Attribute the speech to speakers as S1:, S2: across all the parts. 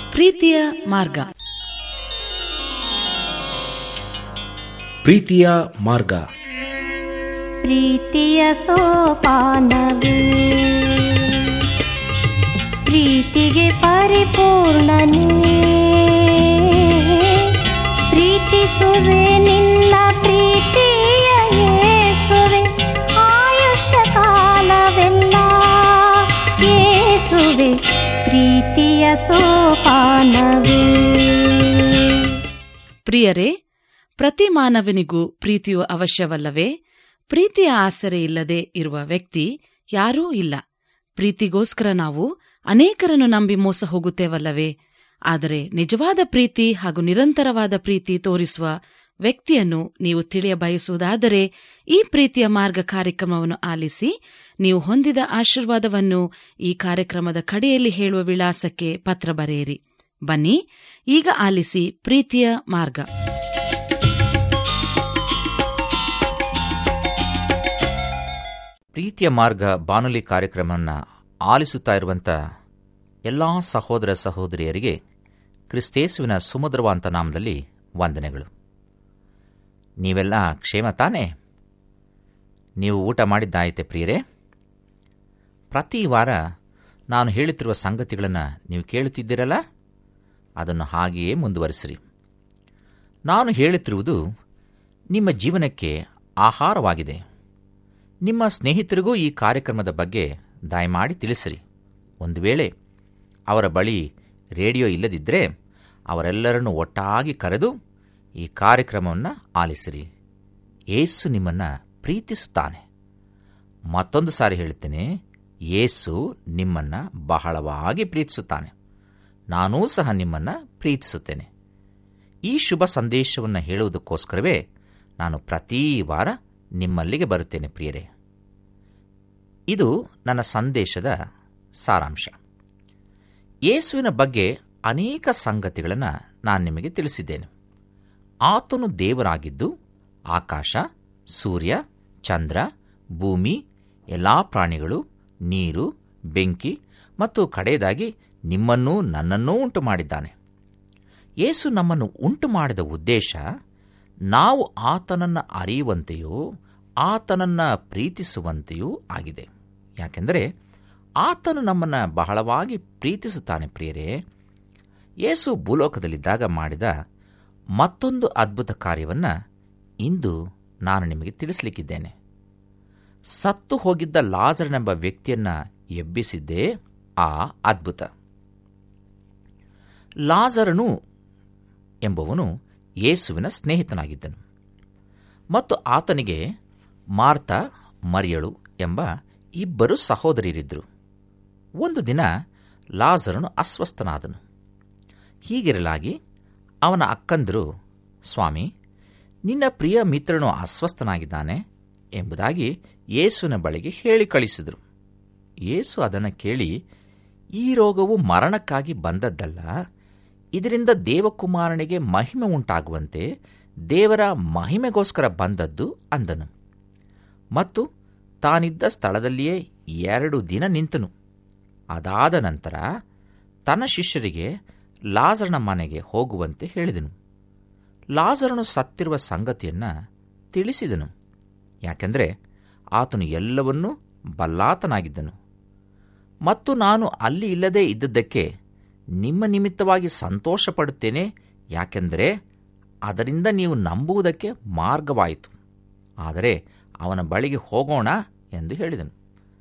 S1: ಪ್ರೀತಿಯ ಮಾರ್ಗ
S2: ಪ್ರೀತಿಯ ಮಾರ್ಗ
S3: ಪ್ರೀತಿಯ ಸೋಪಾನವೇ ಪ್ರೀತಿಗೆ ಪರಿಪೂರ್ಣನೇ ಪ್ರೀತಿಸುವೆ ನಿನ್ನ ಪ್ರೀತಿಯ ಯೇಸುವೆ ಆಯುಷ್ಯ ಕಾಲವೆಲ್ಲ ಯೇಸುವೆ ಪ್ರೀತಿಯ ಸೋಪಾನವೇ
S1: ಪ್ರಿಯರೇ ಪ್ರತಿ ಮಾನವನಿಗೂ ಪ್ರೀತಿಯು ಅವಶ್ಯವಲ್ಲವೇ ಪ್ರೀತಿಯ ಆಸರೆ ಇಲ್ಲದೆ ಇರುವ ವ್ಯಕ್ತಿ ಯಾರೂ ಇಲ್ಲ ಪ್ರೀತಿಗೋಸ್ಕರ ನಾವು ಅನೇಕರನ್ನು ನಂಬಿ ಮೋಸ ಹೋಗುತ್ತೇವಲ್ಲವೇ ಆದರೆ ನಿಜವಾದ ಪ್ರೀತಿ ಹಾಗೂ ನಿರಂತರವಾದ ಪ್ರೀತಿ ತೋರಿಸುವ ವ್ಯಕ್ತಿಯನ್ನು ನೀವು ತಿಳಿಯ ಬಯಸುವುದಾದರೆ ಈ ಪ್ರೀತಿಯ ಮಾರ್ಗ ಕಾರ್ಯಕ್ರಮವನ್ನು ಆಲಿಸಿ ನೀವು ಹೊಂದಿದ ಆಶೀರ್ವಾದವನ್ನು ಈ ಕಾರ್ಯಕ್ರಮದ ಕಡೆಯಲ್ಲಿ ಹೇಳುವ ವಿಳಾಸಕ್ಕೆ ಪತ್ರ ಬರೆಯಿರಿ ಬನ್ನಿ ಈಗ ಆಲಿಸಿ ಪ್ರೀತಿಯ ಮಾರ್ಗ
S4: ಪ್ರೀತಿಯ ಮಾರ್ಗ ಬಾನುಲಿ ಕಾರ್ಯಕ್ರಮವನ್ನು ಆಲಿಸುತ್ತಾ ಇರುವಂಥ ಎಲ್ಲ ಸಹೋದರ ಸಹೋದರಿಯರಿಗೆ ಕ್ರಿಸ್ತೇಸುವಿನ ಸುಮಧುರವಾಂತ ನಾಮದಲ್ಲಿ ವಂದನೆಗಳು ನೀವೆಲ್ಲ ಕ್ಷೇಮ ತಾನೇ ನೀವು ಊಟ ಮಾಡಿದ್ದಾಯಿತೆ ಪ್ರಿಯರೇ ಪ್ರತಿ ವಾರ ನಾನು ಹೇಳುತ್ತಿರುವ ಸಂಗತಿಗಳನ್ನು ನೀವು ಕೇಳುತ್ತಿದ್ದೀರಲ್ಲ ಅದನ್ನು ಹಾಗೆಯೇ ಮುಂದುವರಿಸಿರಿ ನಾನು ಹೇಳುತ್ತಿರುವುದು ನಿಮ್ಮ ಜೀವನಕ್ಕೆ ಆಹಾರವಾಗಿದೆ ನಿಮ್ಮ ಸ್ನೇಹಿತರಿಗೂ ಈ ಕಾರ್ಯಕ್ರಮದ ಬಗ್ಗೆ ದಯಮಾಡಿ ತಿಳಿಸಿರಿ ಒಂದು ವೇಳೆ ಅವರ ಬಳಿ ರೇಡಿಯೋ ಇಲ್ಲದಿದ್ದರೆ ಅವರೆಲ್ಲರನ್ನು ಒಟ್ಟಾಗಿ ಕರೆದು ಈ ಕಾರ್ಯಕ್ರಮವನ್ನು ಆಲಿಸಿರಿ ಏಸು ನಿಮ್ಮನ್ನು ಪ್ರೀತಿಸುತ್ತಾನೆ ಮತ್ತೊಂದು ಸಾರಿ ಹೇಳುತ್ತೇನೆ ಏಸು ನಿಮ್ಮನ್ನು ಬಹಳವಾಗಿ ಪ್ರೀತಿಸುತ್ತಾನೆ ನಾನೂ ಸಹ ನಿಮ್ಮನ್ನು ಪ್ರೀತಿಸುತ್ತೇನೆ ಈ ಶುಭ ಸಂದೇಶವನ್ನು ಹೇಳುವುದಕ್ಕೋಸ್ಕರವೇ ನಾನು ಪ್ರತಿ ವಾರ ನಿಮ್ಮಲ್ಲಿಗೆ ಬರುತ್ತೇನೆ ಪ್ರಿಯರೇ ಇದು ನನ್ನ ಸಂದೇಶದ ಸಾರಾಂಶ ಯೇಸುವಿನ ಬಗ್ಗೆ ಅನೇಕ ಸಂಗತಿಗಳನ್ನು ನಾನು ನಿಮಗೆ ತಿಳಿಸಿದ್ದೇನೆ ಆತನು ದೇವರಾಗಿದ್ದು ಆಕಾಶ ಸೂರ್ಯ ಚಂದ್ರ ಭೂಮಿ ಎಲ್ಲ ಪ್ರಾಣಿಗಳು ನೀರು ಬೆಂಕಿ ಮತ್ತು ಕಡೆಯದಾಗಿ ನಿಮ್ಮನ್ನೂ ನನ್ನನ್ನೂ ಉಂಟು ಮಾಡಿದ್ದಾನೆ ಯೇಸು ನಮ್ಮನ್ನು ಉಂಟು ಮಾಡಿದ ಉದ್ದೇಶ ನಾವು ಆತನನ್ನು ಅರಿಯುವಂತೆಯೂ ಆತನನ್ನು ಪ್ರೀತಿಸುವಂತೆಯೂ ಆಗಿದೆ ಯಾಕೆಂದರೆ ಆತನು ನಮ್ಮನ್ನು ಬಹಳವಾಗಿ ಪ್ರೀತಿಸುತ್ತಾನೆ ಪ್ರಿಯರೇ ಯೇಸು ಭೂಲೋಕದಲ್ಲಿದ್ದಾಗ ಮಾಡಿದ ಮತ್ತೊಂದು ಅದ್ಭುತ ಕಾರ್ಯವನ್ನು ಇಂದು ನಾನು ನಿಮಗೆ ತಿಳಿಸಲಿಕ್ಕಿದ್ದೇನೆ ಸತ್ತು ಹೋಗಿದ್ದ ಲಾಜರನೆಂಬ ವ್ಯಕ್ತಿಯನ್ನ ಎಬ್ಬಿಸಿದ್ದೇ ಆ ಅದ್ಭುತ ಲಾಜರನು ಎಂಬುವನು ಯೇಸುವಿನ ಸ್ನೇಹಿತನಾಗಿದ್ದನು ಮತ್ತು ಆತನಿಗೆ ಮಾರ್ತ ಮರಿಯಳು ಎಂಬ ಇಬ್ಬರು ಸಹೋದರಿಯರಿದ್ದರು ಒಂದು ದಿನ ಲಾಜರನು ಅಸ್ವಸ್ಥನಾದನು ಹೀಗಿರಲಾಗಿ ಅವನ ಅಕ್ಕಂದರು ಸ್ವಾಮಿ ನಿನ್ನ ಪ್ರಿಯ ಮಿತ್ರನು ಅಸ್ವಸ್ಥನಾಗಿದ್ದಾನೆ ಎಂಬುದಾಗಿ ಯೇಸುವಿನ ಬಳಿಗೆ ಹೇಳಿ ಕಳಿಸಿದರು ಯೇಸು ಅದನ್ನು ಕೇಳಿ ಈ ರೋಗವು ಮರಣಕ್ಕಾಗಿ ಬಂದದ್ದಲ್ಲ ಇದರಿಂದ ದೇವಕುಮಾರನಿಗೆ ಮಹಿಮೆ ಉಂಟಾಗುವಂತೆ ದೇವರ ಮಹಿಮೆಗೋಸ್ಕರ ಬಂದದ್ದು ಅಂದನು ಮತ್ತು ತಾನಿದ್ದ ಸ್ಥಳದಲ್ಲಿಯೇ ಎರಡು ದಿನ ನಿಂತನು ಅದಾದ ನಂತರ ತನ್ನ ಶಿಷ್ಯರಿಗೆ ಲಾಜರನ ಮನೆಗೆ ಹೋಗುವಂತೆ ಹೇಳಿದನು ಲಾಜರನು ಸತ್ತಿರುವ ಸಂಗತಿಯನ್ನು ತಿಳಿಸಿದನು ಯಾಕೆಂದರೆ ಆತನು ಎಲ್ಲವನ್ನೂ ಬಲ್ಲಾತನಾಗಿದ್ದನು ಮತ್ತು ನಾನು ಅಲ್ಲಿ ಇಲ್ಲದೇ ಇದ್ದದ್ದಕ್ಕೆ ನಿಮ್ಮ ನಿಮಿತ್ತವಾಗಿ ಸಂತೋಷಪಡುತ್ತೇನೆ ಯಾಕೆಂದರೆ ಅದರಿಂದ ನೀವು ನಂಬುವುದಕ್ಕೆ ಮಾರ್ಗವಾಯಿತು ಆದರೆ ಅವನ ಬಳಿಗೆ ಹೋಗೋಣ ಎಂದು ಹೇಳಿದನು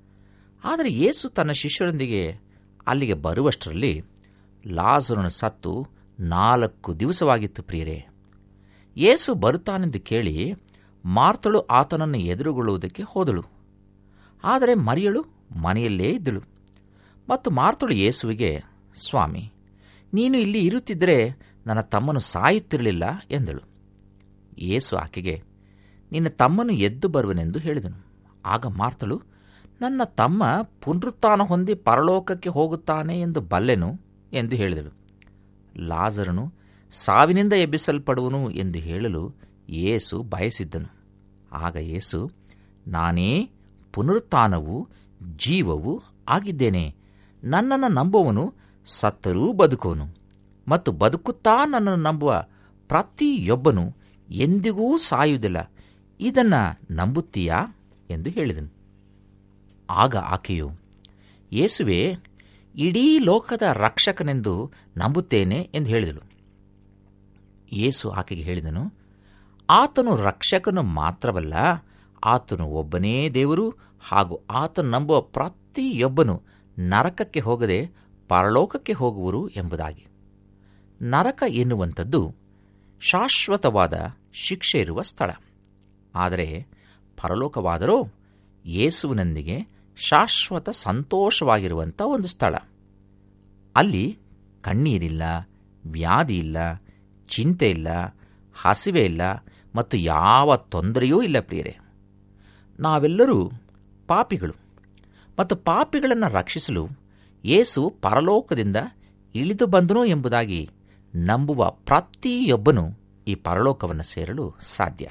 S4: ಆದರೆ ಯೇಸು ತನ್ನ ಶಿಷ್ಯರೊಂದಿಗೆ ಅಲ್ಲಿಗೆ ಬರುವಷ್ಟರಲ್ಲಿ ಲಾಜರನು ಸತ್ತು ನಾಲ್ಕು ದಿವಸವಾಗಿತ್ತು ಪ್ರಿಯರೇ ಯೇಸು ಬರುತ್ತಾನೆಂದು ಕೇಳಿ ಮಾರ್ತಳು ಆತನನ್ನು ಎದುರುಗೊಳ್ಳುವುದಕ್ಕೆ ಹೋದಳು ಆದರೆ ಮರಿಯಳು ಮನೆಯಲ್ಲೇ ಇದ್ದಳು ಮತ್ತು ಮಾರ್ತಳು ಯೇಸುವಿಗೆ ಸ್ವಾಮಿ ನೀನು ಇಲ್ಲಿ ಇರುತ್ತಿದ್ದರೆ ನನ್ನ ತಮ್ಮನು ಸಾಯುತ್ತಿರಲಿಲ್ಲ ಎಂದಳು ಯೇಸು ಆಕೆಗೆ ನಿನ್ನ ತಮ್ಮನು ಎದ್ದು ಬರುವನೆಂದು ಹೇಳಿದನು ಆಗ ಮಾರ್ತಳು ನನ್ನ ತಮ್ಮ ಪುನರುತ್ಥಾನ ಹೊಂದಿ ಪರಲೋಕಕ್ಕೆ ಹೋಗುತ್ತಾನೆ ಎಂದು ಬಲ್ಲೆನು ಎಂದು ಹೇಳಿದಳು ಲಾಜರನು ಸಾವಿನಿಂದ ಎಬ್ಬಿಸಲ್ಪಡುವನು ಎಂದು ಹೇಳಲು ಯೇಸು ಬಯಸಿದ್ದನು ಆಗ ಯೇಸು ನಾನೇ ಪುನರುತ್ಥಾನವೂ ಜೀವವೂ ಆಗಿದ್ದೇನೆ ನನ್ನನ್ನು ನಂಬುವನು ಸತ್ತರೂ ಬದುಕೋನು ಮತ್ತು ಬದುಕುತ್ತಾ ನನ್ನನ್ನು ನಂಬುವ ಪ್ರತಿಯೊಬ್ಬನು ಎಂದಿಗೂ ಸಾಯುವುದಿಲ್ಲ ಇದನ್ನ ನಂಬುತ್ತೀಯಾ ಎಂದು ಹೇಳಿದನು ಆಗ ಆಕೆಯು ಯೇಸುವೆ ಇಡೀ ಲೋಕದ ರಕ್ಷಕನೆಂದು ನಂಬುತ್ತೇನೆ ಎಂದು ಹೇಳಿದಳು ಯೇಸು ಆಕೆಗೆ ಹೇಳಿದನು ಆತನು ರಕ್ಷಕನು ಮಾತ್ರವಲ್ಲ ಆತನು ಒಬ್ಬನೇ ದೇವರು ಹಾಗೂ ಆತನು ನಂಬುವ ಪ್ರತಿಯೊಬ್ಬನು ನರಕಕ್ಕೆ ಹೋಗದೆ ಪರಲೋಕಕ್ಕೆ ಹೋಗುವರು ಎಂಬುದಾಗಿ ನರಕ ಎನ್ನುವಂಥದ್ದು ಶಾಶ್ವತವಾದ ಶಿಕ್ಷೆ ಇರುವ ಸ್ಥಳ ಆದರೆ ಪರಲೋಕವಾದರೂ ಯೇಸುವಿನೊಂದಿಗೆ ಶಾಶ್ವತ ಸಂತೋಷವಾಗಿರುವಂಥ ಒಂದು ಸ್ಥಳ ಅಲ್ಲಿ ಕಣ್ಣೀರಿಲ್ಲ ವ್ಯಾಧಿ ಇಲ್ಲ ಚಿಂತೆ ಇಲ್ಲ ಹಸಿವೆ ಇಲ್ಲ ಮತ್ತು ಯಾವ ತೊಂದರೆಯೂ ಇಲ್ಲ ಪ್ರಿಯರೇ ನಾವೆಲ್ಲರೂ ಪಾಪಿಗಳು ಮತ್ತು ಪಾಪಿಗಳನ್ನು ರಕ್ಷಿಸಲು ಯೇಸು ಪರಲೋಕದಿಂದ ಇಳಿದು ಬಂದನು ಎಂಬುದಾಗಿ ನಂಬುವ ಪ್ರತಿಯೊಬ್ಬನು ಈ ಪರಲೋಕವನ್ನು ಸೇರಲು ಸಾಧ್ಯ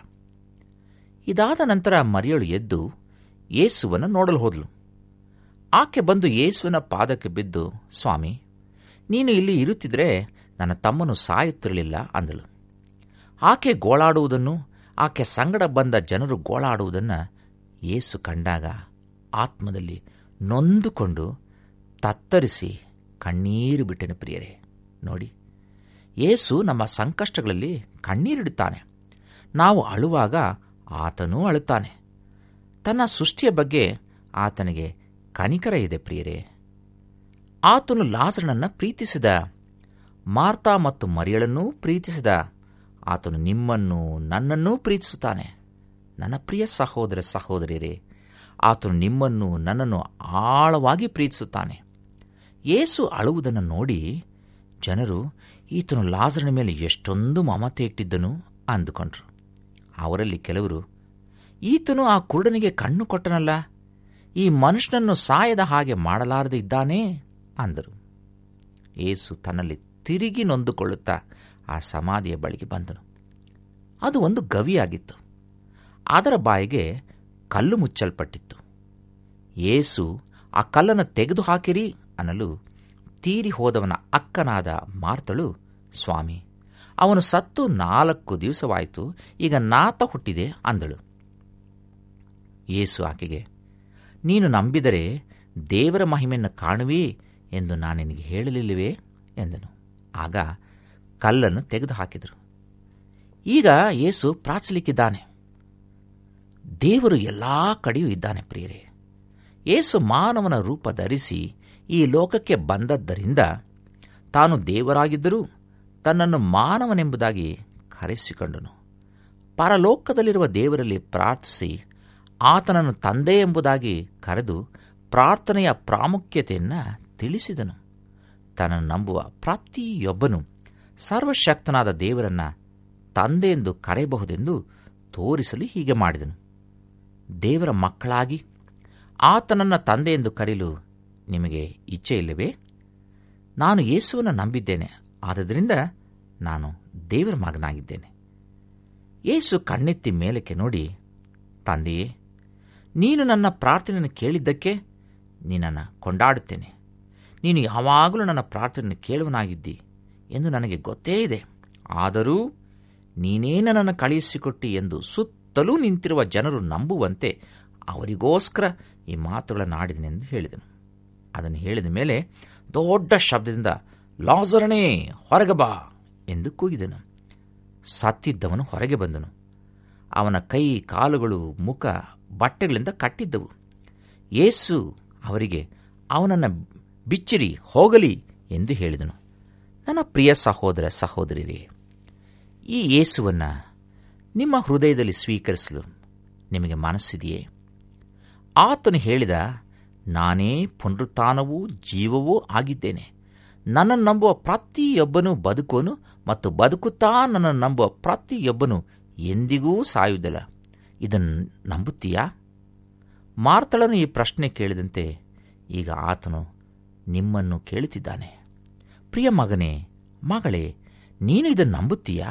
S4: ಇದಾದ ನಂತರ ಮರಿಯಳು ಎದ್ದು ಯೇಸುವನ್ನು ನೋಡಲು ಹೋದಳು ಆಕೆ ಬಂದು ಯೇಸುವಿನ ಪಾದಕ್ಕೆ ಬಿದ್ದು ಸ್ವಾಮಿ ನೀನು ಇಲ್ಲಿ ಇರುತ್ತಿದ್ರೆ ನನ್ನ ತಮ್ಮನು ಸಾಯುತ್ತಿರಲಿಲ್ಲ ಅಂದಳು ಆಕೆ ಗೋಳಾಡುವುದನ್ನು ಆಕೆ ಸಂಗಡ ಬಂದ ಜನರು ಗೋಳಾಡುವುದನ್ನು ಯೇಸು ಕಂಡಾಗ ಆತ್ಮದಲ್ಲಿ ನೊಂದುಕೊಂಡು ತತ್ತರಿಸಿ ಕಣ್ಣೀರು ಬಿಟ್ಟನು ಪ್ರಿಯರೇ ನೋಡಿ ಯೇಸು ನಮ್ಮ ಸಂಕಷ್ಟಗಳಲ್ಲಿ ಕಣ್ಣೀರಿಡುತ್ತಾನೆ ನಾವು ಅಳುವಾಗ ಆತನೂ ಅಳುತ್ತಾನೆ ತನ್ನ ಸೃಷ್ಟಿಯ ಬಗ್ಗೆ ಆತನಿಗೆ ಕನಿಕರ ಇದೆ ಪ್ರಿಯರೇ ಆತನು ಲಾಜರನನ್ನು ಪ್ರೀತಿಸಿದ ಮಾರ್ತಾ ಮತ್ತು ಮರಿಯಳನ್ನೂ ಪ್ರೀತಿಸಿದ ಆತನು ನಿಮ್ಮನ್ನು ನನ್ನನ್ನೂ ಪ್ರೀತಿಸುತ್ತಾನೆ ನನ್ನ ಪ್ರಿಯ ಸಹೋದರ ಸಹೋದರಿಯರೇ ಆತನು ನಿಮ್ಮನ್ನು ನನ್ನನ್ನು ಆಳವಾಗಿ ಪ್ರೀತಿಸುತ್ತಾನೆ ಯೇಸು ಅಳುವುದನ್ನು ನೋಡಿ ಜನರು ಈತನು ಲಾಜರನ ಮೇಲೆ ಎಷ್ಟೊಂದು ಮಮತೆ ಇಟ್ಟಿದ್ದನು ಅಂದುಕೊಂಡ್ರು ಅವರಲ್ಲಿ ಕೆಲವರು ಈತನು ಆ ಕುರುಡನಿಗೆ ಕಣ್ಣು ಕೊಟ್ಟನಲ್ಲ ಈ ಮನುಷ್ಯನನ್ನು ಸಾಯದ ಹಾಗೆ ಮಾಡಲಾರದೆ ಇದ್ದಾನೆ ಅಂದರು ಏಸು ತನ್ನಲ್ಲಿ ತಿರುಗಿ ನೊಂದುಕೊಳ್ಳುತ್ತಾ ಆ ಸಮಾಧಿಯ ಬಳಿಗೆ ಬಂದನು ಅದು ಒಂದು ಗವಿಯಾಗಿತ್ತು ಅದರ ಬಾಯಿಗೆ ಕಲ್ಲು ಮುಚ್ಚಲ್ಪಟ್ಟಿತ್ತು ಏಸು ಆ ಕಲ್ಲನ್ನು ತೆಗೆದು ಹಾಕಿರಿ ಅನ್ನಲು ತೀರಿ ಹೋದವನ ಅಕ್ಕನಾದ ಮಾರ್ತಳು ಸ್ವಾಮಿ ಅವನು ಸತ್ತು ನಾಲ್ಕು ದಿವಸವಾಯಿತು ಈಗ ನಾತ ಹುಟ್ಟಿದೆ ಅಂದಳು ಯೇಸು ಆಕೆಗೆ ನೀನು ನಂಬಿದರೆ ದೇವರ ಮಹಿಮೆಯನ್ನು ಕಾಣುವಿ ಎಂದು ನಾನು ನಿನಗೆ ಹೇಳಲಿಲ್ಲವೇ ಎಂದನು ಆಗ ಕಲ್ಲನ್ನು ತೆಗೆದು ಹಾಕಿದರು ಈಗ ಯೇಸು ಪ್ರಾರ್ಥಿಸಲಿಕ್ಕಿದ್ದಾನೆ ದೇವರು ಎಲ್ಲಾ ಕಡೆಯೂ ಇದ್ದಾನೆ ಪ್ರಿಯರೇ ಯೇಸು ಮಾನವನ ರೂಪ ಧರಿಸಿ ಈ ಲೋಕಕ್ಕೆ ಬಂದದ್ದರಿಂದ ತಾನು ದೇವರಾಗಿದ್ದರೂ ತನ್ನನ್ನು ಮಾನವನೆಂಬುದಾಗಿ ಕರೆಸಿಕೊಂಡನು ಪರಲೋಕದಲ್ಲಿರುವ ದೇವರಲ್ಲಿ ಪ್ರಾರ್ಥಿಸಿ ಆತನನ್ನು ತಂದೆ ಎಂಬುದಾಗಿ ಕರೆದು ಪ್ರಾರ್ಥನೆಯ ಪ್ರಾಮುಖ್ಯತೆಯನ್ನು ತಿಳಿಸಿದನು ತನ್ನನ್ನು ನಂಬುವ ಪ್ರತಿಯೊಬ್ಬನು ಸರ್ವಶಕ್ತನಾದ ದೇವರನ್ನ ತಂದೆ ಎಂದು ಕರೆಯಬಹುದೆಂದು ತೋರಿಸಲು ಹೀಗೆ ಮಾಡಿದನು ದೇವರ ಮಕ್ಕಳಾಗಿ ಆತನನ್ನು ತಂದೆ ಎಂದು ಕರೆಯಲು ನಿಮಗೆ ಇಚ್ಛೆ ಇಲ್ಲವೇ ನಾನು ಯೇಸುವನ್ನು ನಂಬಿದ್ದೇನೆ ಆದ್ದರಿಂದ ನಾನು ದೇವರ ಮಗನಾಗಿದ್ದೇನೆ ಯೇಸು ಕಣ್ಣೆತ್ತಿ ಮೇಲಕ್ಕೆ ನೋಡಿ ತಂದೆಯೇ ನೀನು ನನ್ನ ಪ್ರಾರ್ಥನೆಯನ್ನು ಕೇಳಿದ್ದಕ್ಕೆ ನಿನ್ನನ್ನು ಕೊಂಡಾಡುತ್ತೇನೆ ನೀನು ಯಾವಾಗಲೂ ನನ್ನ ಪ್ರಾರ್ಥನೆಯನ್ನು ಕೇಳುವನಾಗಿದ್ದಿ ಎಂದು ನನಗೆ ಗೊತ್ತೇ ಇದೆ ಆದರೂ ನೀನೇ ನನ್ನನ್ನು ಕಳುಹಿಸಿಕೊಟ್ಟಿ ಎಂದು ಸುತ್ತಲೂ ನಿಂತಿರುವ ಜನರು ನಂಬುವಂತೆ ಅವರಿಗೋಸ್ಕರ ಈ ಮಾತುಗಳನ್ನು ಆಡಿದನೆಂದು ಹೇಳಿದನು ಅದನ್ನು ಹೇಳಿದ ಮೇಲೆ ದೊಡ್ಡ ಶಬ್ದದಿಂದ ಲಾಜರನೇ ಹೊರಗೆ ಬಾ ಎಂದು ಕೂಗಿದನು ಸತ್ತಿದ್ದವನು ಹೊರಗೆ ಬಂದನು ಅವನ ಕೈ ಕಾಲುಗಳು ಮುಖ ಬಟ್ಟೆಗಳಿಂದ ಕಟ್ಟಿದ್ದವು ಯೇಸು ಅವರಿಗೆ ಅವನನ್ನು ಬಿಚ್ಚಿರಿ ಹೋಗಲಿ ಎಂದು ಹೇಳಿದನು ನನ್ನ ಪ್ರಿಯ ಸಹೋದರ ಸಹೋದರಿಯರೇ ಈ ಯೇಸುವನ್ನು ನಿಮ್ಮ ಹೃದಯದಲ್ಲಿ ಸ್ವೀಕರಿಸಲು ನಿಮಗೆ ಮನಸ್ಸಿದೆಯೇ ಆತನು ಹೇಳಿದ ನಾನೇ ಪುನರುತ್ಥಾನವೂ ಜೀವವೂ ಆಗಿದ್ದೇನೆ ನನ್ನನ್ನು ನಂಬುವ ಪ್ರತಿಯೊಬ್ಬನೂ ಬದುಕೋನು ಮತ್ತು ಬದುಕುತ್ತಾ ನನ್ನನ್ನು ನಂಬುವ ಪ್ರತಿಯೊಬ್ಬನು ಎಂದಿಗೂ ಸಾಯುವುದಿಲ್ಲ ಇದನ್ನು ನಂಬುತ್ತೀಯಾ ಮಾರ್ತಳನು ಈ ಪ್ರಶ್ನೆ ಕೇಳಿದಂತೆ ಈಗ ಆತನು ನಿಮ್ಮನ್ನು ಕೇಳುತ್ತಿದ್ದಾನೆ ಪ್ರಿಯ ಮಗನೇ ಮಗಳೇ ನೀನು ಇದನ್ನು ನಂಬುತ್ತೀಯಾ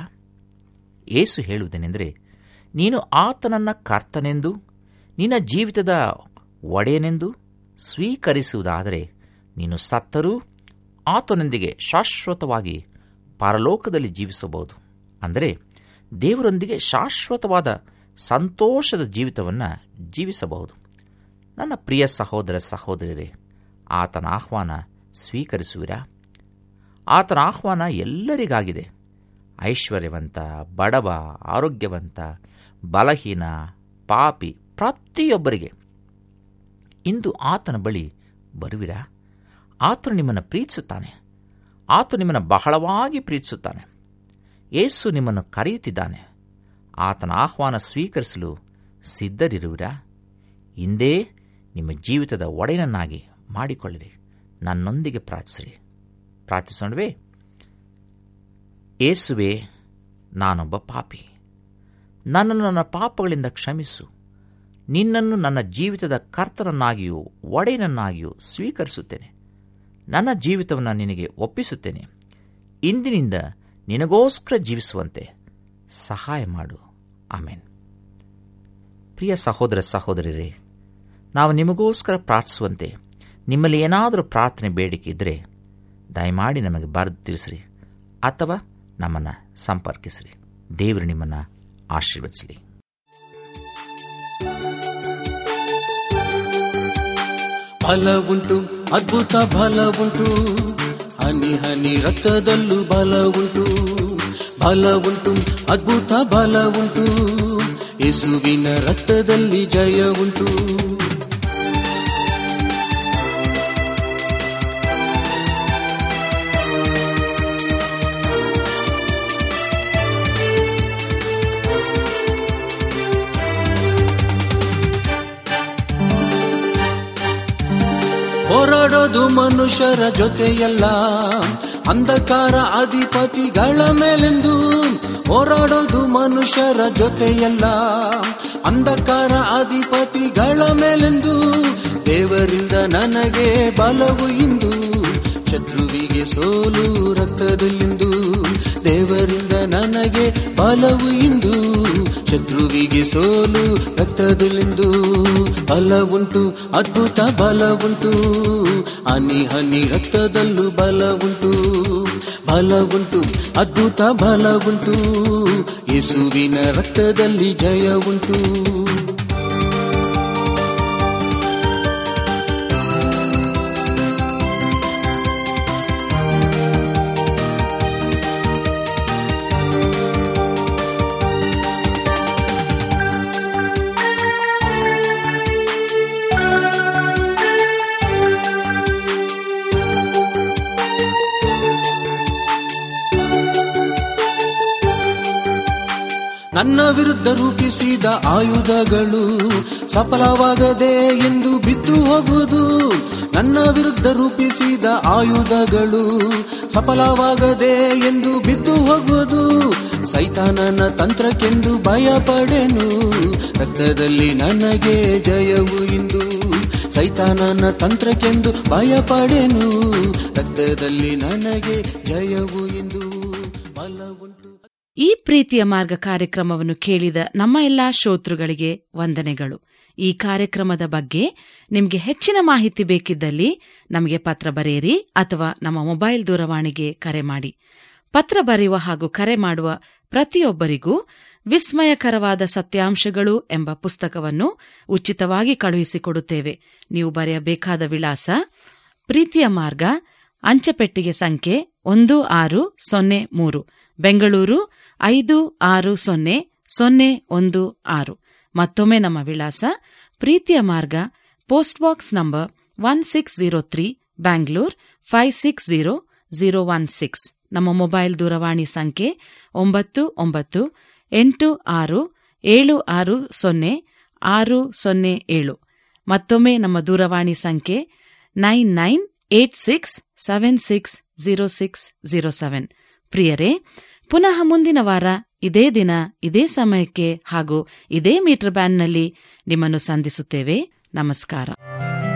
S4: ಏಸು ಹೇಳುವುದೇನೆಂದರೆ ನೀನು ಆತನನ್ನ ಕರ್ತನೆಂದು ನಿನ್ನ ಜೀವಿತದ ಒಡೆಯನೆಂದು ಸ್ವೀಕರಿಸುವುದಾದರೆ ನೀನು ಸತ್ತರೂ ಆತನೊಂದಿಗೆ ಶಾಶ್ವತವಾಗಿ ಪರಲೋಕದಲ್ಲಿ ಜೀವಿಸಬಹುದು ಅಂದರೆ ದೇವರೊಂದಿಗೆ ಶಾಶ್ವತವಾದ ಸಂತೋಷದ ಜೀವಿತವನ್ನು ಜೀವಿಸಬಹುದು ನನ್ನ ಪ್ರಿಯ ಸಹೋದರ ಸಹೋದರಿಯರೇ ಆತನ ಆಹ್ವಾನ ಸ್ವೀಕರಿಸುವಿರಾ ಆತನ ಆಹ್ವಾನ ಎಲ್ಲರಿಗಾಗಿದೆ ಐಶ್ವರ್ಯವಂತ ಬಡವ ಆರೋಗ್ಯವಂತ ಬಲಹೀನ ಪಾಪಿ ಪ್ರತಿಯೊಬ್ಬರಿಗೆ ಇಂದು ಆತನ ಬಳಿ ಬರುವಿರಾ ಆತನು ನಿಮ್ಮನ್ನು ಪ್ರೀತಿಸುತ್ತಾನೆ ಆತ ನಿಮ್ಮನ್ನು ಬಹಳವಾಗಿ ಪ್ರೀತಿಸುತ್ತಾನೆ ಏಸು ನಿಮ್ಮನ್ನು ಕರೆಯುತ್ತಿದ್ದಾನೆ ಆತನ ಆಹ್ವಾನ ಸ್ವೀಕರಿಸಲು ಸಿದ್ಧರಿರುವಿರಾ ಇಂದೇ ನಿಮ್ಮ ಜೀವಿತದ ಒಡೆಯನನ್ನಾಗಿ ಮಾಡಿಕೊಳ್ಳಿರಿ ನನ್ನೊಂದಿಗೆ ಪ್ರಾರ್ಥಿಸಿರಿ ಪ್ರಾರ್ಥಿಸೋಣವೇ ಏಸುವೆ ನಾನೊಬ್ಬ ಪಾಪಿ ನನ್ನನ್ನು ನನ್ನ ಪಾಪಗಳಿಂದ ಕ್ಷಮಿಸು ನಿನ್ನನ್ನು ನನ್ನ ಜೀವಿತದ ಕರ್ತನನ್ನಾಗಿಯೂ ಒಡೆಯನನ್ನಾಗಿಯೂ ಸ್ವೀಕರಿಸುತ್ತೇನೆ ನನ್ನ ಜೀವಿತವನ್ನು ನಿನಗೆ ಒಪ್ಪಿಸುತ್ತೇನೆ ಇಂದಿನಿಂದ ನಿನಗೋಸ್ಕರ ಜೀವಿಸುವಂತೆ ಸಹಾಯ ಮಾಡು ಆಮೇನ್ ಪ್ರಿಯ ಸಹೋದರ ಸಹೋದರರೇ ನಾವು ನಿಮಗೋಸ್ಕರ ಪ್ರಾರ್ಥಿಸುವಂತೆ ನಿಮ್ಮಲ್ಲಿ ಏನಾದರೂ ಪ್ರಾರ್ಥನೆ ಬೇಡಿಕೆ ಇದ್ದರೆ ದಯಮಾಡಿ ನಮಗೆ ಬರೆದು ತಿಳಿಸ್ರಿ ಅಥವಾ ನಮ್ಮನ್ನು ಸಂಪರ್ಕಿಸ್ರಿ ದೇವರು ನಿಮ್ಮನ್ನು ಆಶೀರ್ವದಿಸಲಿ
S2: ಫಲ ಉಂಟು ಅದ್ಭುತ ಫಲ ಉಂಟು ಹನಿ ಹನಿ ರಕ್ತದಲ್ಲೂ ಬಲ ಉಂಟು ಬಲ ಉಂಟು ಅದ್ಭುತ ಬಲ ಉಂಟು ಯೇಸುವಿನ ರಕ್ತದಲ್ಲಿ ಜಯ ಉಂಟು ಹೋರಾಡೋದು ಮನುಷ್ಯರ ಜೊತೆಯಲ್ಲ ಅಂಧಕಾರ ಅಧಿಪತಿಗಳ ಮೇಲೆಂದು ಹೋರಾಡೋದು ಮನುಷ್ಯರ ಜೊತೆಯಲ್ಲ ಅಂಧಕಾರ ಅಧಿಪತಿಗಳ ಮೇಲೆಂದು ದೇವರಿಂದ ನನಗೆ ಬಲವು ಇಂದು ಶತ್ರುವಿಗೆ ಸೋಲು ರಕ್ತದಲ್ಲಿಂದು ದೇವರಿಂದ ನನಗೆ ಬಲವು ಇಂದು ಶತ್ರುವಿಗೆ ಸೋಲು ರಕ್ತದಲ್ಲಿಂದು ಬಲ ಉಂಟು ಅದ್ಭುತ ಬಲ ಉಂಟು ಹನಿ ಹನಿ ರಕ್ತದಲ್ಲೂ ಬಲ ಉಂಟು ಬಲ ಉಂಟು ಅದ್ಭುತ ಬಲ ಉಂಟು ಯೇಸುವಿನ ರಕ್ತದಲ್ಲಿ ಜಯ ಉಂಟು ನನ್ನ ವಿರುದ್ಧ ರೂಪಿಸಿದ ಆಯುಧಗಳು ಸಫಲವಾಗದೆ ಎಂದು ಬಿದ್ದು ಹೋಗುವುದು ನನ್ನ ವಿರುದ್ಧ ರೂಪಿಸಿದ ಆಯುಧಗಳು ಸಫಲವಾಗದೆ ಎಂದು ಬಿದ್ದು ಹೋಗುವುದು ಸೈತಾನನ ತಂತ್ರಕ್ಕೆಂದು ಭಯಪಡೆನು ರಕ್ತದಲ್ಲಿ ನನಗೆ ಜಯವು ಇಂದು ಸೈತಾನನ ತಂತ್ರಕ್ಕೆಂದು ಭಯಪಡೆನು ರಕ್ತದಲ್ಲಿ ನನಗೆ ಜಯವು ಎಂದು ಬಲ ಉಂಟು
S1: ಈ ಪ್ರೀತಿಯ ಮಾರ್ಗ ಕಾರ್ಯಕ್ರಮವನ್ನು ಕೇಳಿದ ನಮ್ಮ ಎಲ್ಲಾ ಶ್ರೋತೃಗಳಿಗೆ ವಂದನೆಗಳು ಈ ಕಾರ್ಯಕ್ರಮದ ಬಗ್ಗೆ ನಿಮಗೆ ಹೆಚ್ಚಿನ ಮಾಹಿತಿ ಬೇಕಿದ್ದಲ್ಲಿ ನಮಗೆ ಪತ್ರ ಬರೆಯಿರಿ ಅಥವಾ ನಮ್ಮ ಮೊಬೈಲ್ ದೂರವಾಣಿಗೆ ಕರೆ ಮಾಡಿ ಪತ್ರ ಬರೆಯುವ ಹಾಗೂ ಕರೆ ಮಾಡುವ ಪ್ರತಿಯೊಬ್ಬರಿಗೂ ವಿಸ್ಮಯಕರವಾದ ಸತ್ಯಾಂಶಗಳು ಎಂಬ ಪುಸ್ತಕವನ್ನು ಉಚಿತವಾಗಿ ಕಳುಹಿಸಿಕೊಡುತ್ತೇವೆ ನೀವು ಬರೆಯಬೇಕಾದ ವಿಳಾಸ ಪ್ರೀತಿಯ ಮಾರ್ಗ ಅಂಚೆಪೆಟ್ಟಿಗೆ ಸಂಖ್ಯೆ ಒಂದು ಆರು ಸೊನ್ನೆ ಮೂರು ಬೆಂಗಳೂರು ಐದು ಆರು ಸೊನ್ನೆ ಸೊನ್ನೆ ಒಂದು ಆರು ಮತ್ತೊಮ್ಮೆ ನಮ್ಮ ವಿಳಾಸ ಪ್ರೀತಿಯ ಮಾರ್ಗ post box number one six zero three Bangalore five six zero zero one six ನಮ್ಮ ಮೊಬೈಲ್ ದೂರವಾಣಿ ಸಂಖ್ಯೆ ಒಂಬತ್ತು ಒಂಬತ್ತು ಎಂಟು ಆರು ಏಳು ಆರು ಸೊನ್ನೆ ಆರು ಸೊನ್ನೆ ಏಳು ಮತ್ತೊಮ್ಮೆ ನಮ್ಮ ದೂರವಾಣಿ ಸಂಖ್ಯೆ nine nine eight six seven six zero six zero seven ಪ್ರಿಯರೇ ಪುನಃ ಮುಂದಿನ ವಾರ ಇದೇ ದಿನ ಇದೇ ಸಮಯಕ್ಕೆ ಹಾಗೂ ಇದೇ ಮೀಟರ್ ಬ್ಯಾಂಡ್ನಲ್ಲಿ ನಿಮ್ಮನ್ನು ಸಂಧಿಸುತ್ತೇವೆ ನಮಸ್ಕಾರ